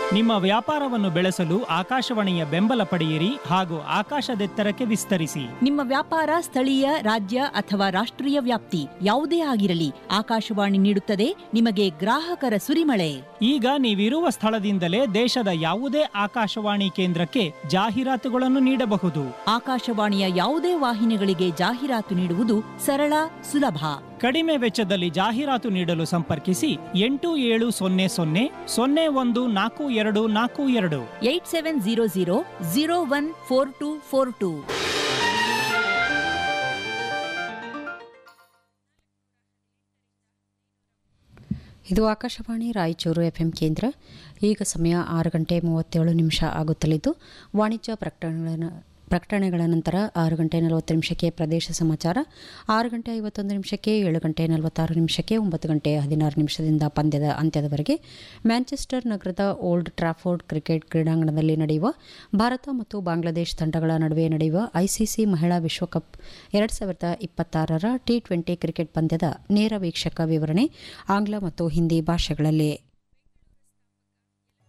ನಿಮ್ಮ ವ್ಯಾಪಾರವನ್ನು ಬೆಳೆಸಲು ಆಕಾಶವಾಣಿಯ ಬೆಂಬಲ ಪಡೆಯಿರಿ ಹಾಗೂ ಆಕಾಶದೆತ್ತರಕ್ಕೆ ವಿಸ್ತರಿಸಿ ನಿಮ್ಮ ವ್ಯಾಪಾರ ಸ್ಥಳೀಯ ರಾಜ್ಯ ಅಥವಾ ರಾಷ್ಟ್ರೀಯ ವ್ಯಾಪ್ತಿ ಯಾವುದೇ ಆಗಿರಲಿ ಆಕಾಶವಾಣಿ ನೀಡುತ್ತದೆ ನಿಮಗೆ ಗ್ರಾಹಕರ ಸುರಿಮಳೆ ಈಗ ನೀವಿರುವ ಸ್ಥಳದಿಂದಲೇ ದೇಶದ ಯಾವುದೇ ಆಕಾಶವಾಣಿ ಕೇಂದ್ರಕ್ಕೆ ಜಾಹೀರಾತುಗಳನ್ನು ನೀಡಬಹುದು ಆಕಾಶವಾಣಿಯ ಯಾವುದೇ ವಾಹಿನಿಗಳಿಗೆ ಜಾಹೀರಾತು ನೀಡುವುದು ಸರಳ ಸುಲಭ ಕಡಿಮೆ ವೆಚ್ಚದಲ್ಲಿ ಜಾಹೀರಾತು ನೀಡಲು ಸಂಪರ್ಕಿಸಿ ಎಂಟು ಏಳು ಸೊನ್ನೆ ಸೊನ್ನೆ ಸೊನ್ನೆ ಒಂದು ನಾಲ್ಕು ಎರಡು ನಾಲ್ಕು ಎರಡು eight seven zero zero zero one four two four two ಇದು ಆಕಾಶವಾಣಿ ರಾಯಚೂರು ಎಫ್ ಕೇಂದ್ರ ಈಗ ಸಮಯ ಆರು ಗಂಟೆ ಮೂವತ್ತೇಳು ನಿಮಿಷ ಆಗುತ್ತಲಿದ್ದು ವಾಣಿಜ್ಯ ಪ್ರಕಟಣೆಗಳನ್ನು ಪ್ರಕಟಣೆಗಳ ನಂತರ ಆರು ಗಂಟೆ ನಲವತ್ತು ನಿಮಿಷಕ್ಕೆ ಪ್ರದೇಶ ಸಮಾಚಾರ ಆರು ಗಂಟೆ ಐವತ್ತೊಂದು ನಿಮಿಷಕ್ಕೆ ಏಳು ಗಂಟೆ ನಲವತ್ತಾರು ನಿಮಿಷಕ್ಕೆ ಒಂಬತ್ತು ಗಂಟೆ ಹದಿನಾರು ನಿಮಿಷದಿಂದ ಪಂದ್ಯದ ಅಂತ್ಯದವರೆಗೆ ಮ್ಯಾಂಚೆಸ್ಟರ್ ನಗರದ ಓಲ್ಡ್ ಟ್ರಾಫೋರ್ಡ್ ಕ್ರಿಕೆಟ್ ಕ್ರೀಡಾಂಗಣದಲ್ಲಿ ನಡೆಯುವ ಭಾರತ ಮತ್ತು ಬಾಂಗ್ಲಾದೇಶ ತಂಡಗಳ ನಡುವೆ ನಡೆಯುವ ಐಸಿಸಿ ಮಹಿಳಾ ವಿಶ್ವಕಪ್ ಎರಡು ಸಾವಿರದ ಇಪ್ಪತ್ತಾರರ ಟಿ ಟ್ವೆಂಟಿ ಕ್ರಿಕೆಟ್ ಪಂದ್ಯದ ನೇರ ವೀಕ್ಷಕ ವಿವರಣೆ ಆಂಗ್ಲ ಮತ್ತು ಹಿಂದಿ ಭಾಷೆಗಳಲ್ಲಿ